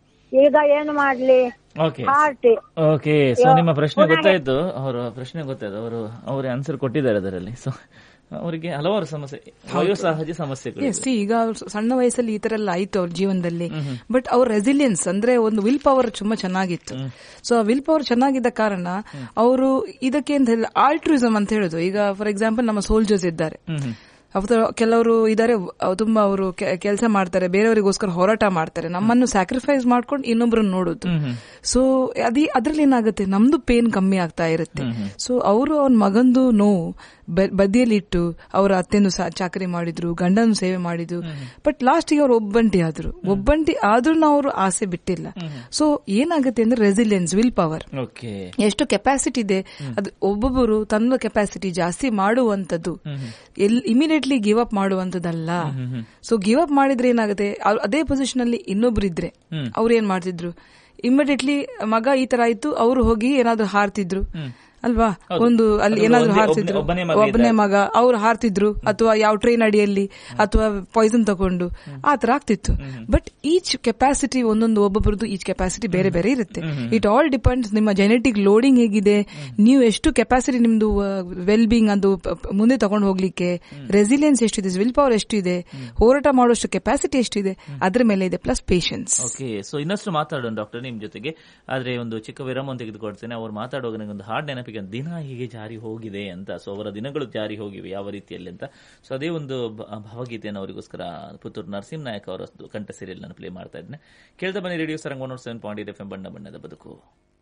ಈಗ ಏನು ಮಾಡ್ಲಿ ಓಕೆ ಹಾರ್ಟ್ ಓಕೆ ಸೊ ನಿಮ್ಮ ಪ್ರಶ್ನೆ ಪುನಃ ಗೊತ್ತಾಯ್ತು ಅವರ ಪ್ರಶ್ನೆ ಗೊತ್ತಾಯ್ತು ಅವರು ಅವರೇ ಆನ್ಸರ್ ಕೊಟ್ಟಿದ್ದಾರೆ ಅದರಲ್ಲಿ ಸೊ ಅವರಿಗೆ ಹಲವಾರು ಸಮಸ್ಯೆ ವಯೋಸಹಜ ಸಮಸ್ಯೆಗಳು ಎಸ್ ಈಗ ಅವ್ರು ಸಣ್ಣ ವಯಸ್ಸಲ್ಲಿ ಈ ತರ ಎಲ್ಲ ಆಯ್ತು ಅವ್ರ ಜೀವನದಲ್ಲಿ ಬಟ್ ಅವ್ರ ರೆಸಿಲಿಯನ್ಸ್ ಅಂದ್ರೆ ಒಂದು ವಿಲ್ ಪವರ್ ತುಂಬಾ ಚೆನ್ನಾಗಿತ್ತು ಸೊ ವಿಲ್ ಪವರ್ ಚೆನ್ನಾಗಿದ್ದ ಕಾರಣ ಅವರು ಇದಕ್ಕೆ ಅಂತ ಹೇಳಿ ಆಲ್ಟ್ರಿಸಮ್ ಅಂತ ಹೇಳುದು ಈಗ ಫಾರ್ ಎಕ್ಸಾಂಪಲ್ ನಮ್ಮ ಸೋಲ್ಜರ್ಸ್ ಇದ್ದಾರೆ ಹ್ಮ್ ಹ್ಮ್ ಅವ್ರು ಕೆಲವರು ಇದಾರೆ ಅವ್ ತುಂಬಾ ಅವರು ಕೆಲಸ ಮಾಡ್ತಾರೆ ಬೇರೆಯವರಿಗೋಸ್ಕರ ಹೋರಾಟ ಮಾಡ್ತಾರೆ ನಮ್ಮನ್ನು ಸ್ಯಾಕ್ರಿಫೈಸ್ ಮಾಡ್ಕೊಂಡು ಇನ್ನೊಬ್ರನ್ನ ನೋಡುದು ಹ್ಮ್ ಹ್ಮ್ ಸೊ ಅದಿ ಅದ್ರಲ್ಲಿ ಏನಾಗುತ್ತೆ ನಮ್ದು ಪೇನ್ ಕಮ್ಮಿ ಆಗ್ತಾ ಇರುತ್ತೆ ಸೊ ಅವರು ಅವನ ಮಗಂದು ನೋವು ಬ- ಬದಿಯಲ್ಲಿ ಇಟ್ಟು ಅವರ ಅತ್ತೆನು ಸಹ ಚಾಕರಿ ಮಾಡಿದ್ರು ಗಂಡನು ಸೇವೆ ಮಾಡಿದ್ರು ಬಟ್ ಲಾಸ್ಟಿಗೆ ಅವ್ರು ಒಬ್ಬಂಟಿ ಆದ್ರು ಒಬ್ಬಂಟಿ ಆದ್ರೂ ಅವರು ಆಸೆ ಬಿಟ್ಟಿಲ್ಲ ಸೊ ಏನಾಗುತ್ತೆ ಅಂದ್ರೆ ರೆಸಿಲಿಯನ್ಸ್ ವಿಲ್ ಪವರ್ ಓಕೆ ಎಷ್ಟು ಕೆಪಾಸಿಟಿ ಇದೆ ಅದು ಒಬ್ಬೊಬ್ಬರು ತನ್ನ ಕೆಪಾಸಿಟಿ ಜಾಸ್ತಿ ಮಾಡುವಂತದ್ದು ಎಲ್ ಇಮಿಡಿಯೇಟ್ಲಿ ಗಿವ್ ಅಪ್ ಮಾಡುವಂತದ್ದಲ್ಲ ಸೊ ಗಿವ್ ಅಪ್ ಮಾಡಿದ್ರೆ ಏನಾಗುತ್ತೆ ಅವ್ರು ಅದೇ ಪೊಸಿಷನ್ ಅಲ್ಲಿ ಇನ್ನೊಬ್ರು ಇದ್ರೆ ಅವ್ರು ಏನ್ ಮಾಡ್ತಿದ್ರು ಇಮಿಡಿಯೇಟ್ಲಿ ಮಗ ಈ ತರ ಆಯ್ತು ಅವರು ಹೋಗಿ ಏನಾದ್ರು ಹಾರ್ತಿದ್ರು ಅಲ್ವಾ ಒಂದು ಅಲ್ಲಿ ಅದು ಏನಾದ್ರು ಒಂದೇ- ಹಾರ್ತಿದ್ರು ಒಬ್ನೇ ಮಗ ಒಬ್ಬನೇ ಮಗ ಅವ್ರು ಹಾರ್ತಿದ್ರು ಅಥವಾ ಯಾವ ಟ್ರೈನ್ ಅಡಿಯಲ್ಲಿ ಅಥವಾ ಪಾಯ್ಸನ್ ತಗೊಂಡು ಆ ತರ ಆಗ್ತಿತ್ತು ಬಟ್ ಈಚ್ ಕೆಪಾಸಿಟಿ ಒಂದೊಂದು ಒಬ್ಬೊಬ್ಬರದ್ದು ಈಚ್ ಕೆಪಾಸಿಟಿ ಬೇರೆ ಬೇರೆ ಇರುತ್ತೆ ಇಟ್ ಆಲ್ ಡಿಪೆಂಡ್ಸ್ ನಿಮ್ಮ ಜೆನೆಟಿಕ್ ಲೋಡಿಂಗ್ ಹೇಗಿದೆ ನೀವು ಎಷ್ಟು ಕೆಪಾಸಿಟಿ ನಿಮ್ದು ವೆಲ್ ಬೀಂಗ್ ಅದು ಪ- ಪ- ಮುಂದೆ ತಗೊಂಡು ಹೋಗ್ಲಿಕ್ಕೆ ರೆಸಿಲಿಯನ್ಸ್ ಎಷ್ಟಿದೆ ವಿಲ್ ಪವರ್ ಎಷ್ಟಿದೆ ಹೋರಾಟ ಮಾಡುವಷ್ಟು ಕೆಪಾಸಿಟಿ ಎಷ್ಟಿದೆ ಅದ್ರ ಮೇಲೆ ಇದೆ ಪ್ಲಸ್ ಪೇಷನ್ಸ್ ಓಕೆ ಸೊ ಇನ್ನಷ್ಟು ಮಾತಾಡೋಣ ಡಾಕ್ಟರ್ ನಿಮ್ ಜೊತೆಗೆ ಆದ್ರೆ ಒಂದು ಚಿಕ್ಕ ವಿರಾಮ ತೆಗೆದುಕೊಡ್ತೇನೆ ಅವ್ರು ಮಾತಾಡುವಾಗ ನನಗೊಂದು ಹಾಡ್ ನೆನಪಿಗೆ ದಿನ ಹೀಗೆ ಜಾರಿ ಹೋಗಿದೆ ಅಂತ ಸೊ ಅವರ ದಿನಗಳು ಜಾರಿ ಹೋಗಿವೆ ಯಾವ ರೀತಿಯಲ್ಲಿ ಅಂತ ಸೊ ಅದೇ ಒಂದು ಭ- ಭಾವಗೀತೆಯನ್ನು ಅವರಿಗೋಸ್ಕರ ಪುತ್ತೂರು ನರಸಿಂಹ ನಾಯಕ್ ಅವರ ಕಂಠ ಸೀರಿಯಲ್ ನಾನು ಪ್ಲೇ ಮಾಡ್ತಾ ಇದ್ದೇನೆ ಕೇಳ್ದ ಬನ್ನಿ radio Sarang one seven point F M ಬಣ್ಣ ಬಣ್ಣದ ಬದುಕು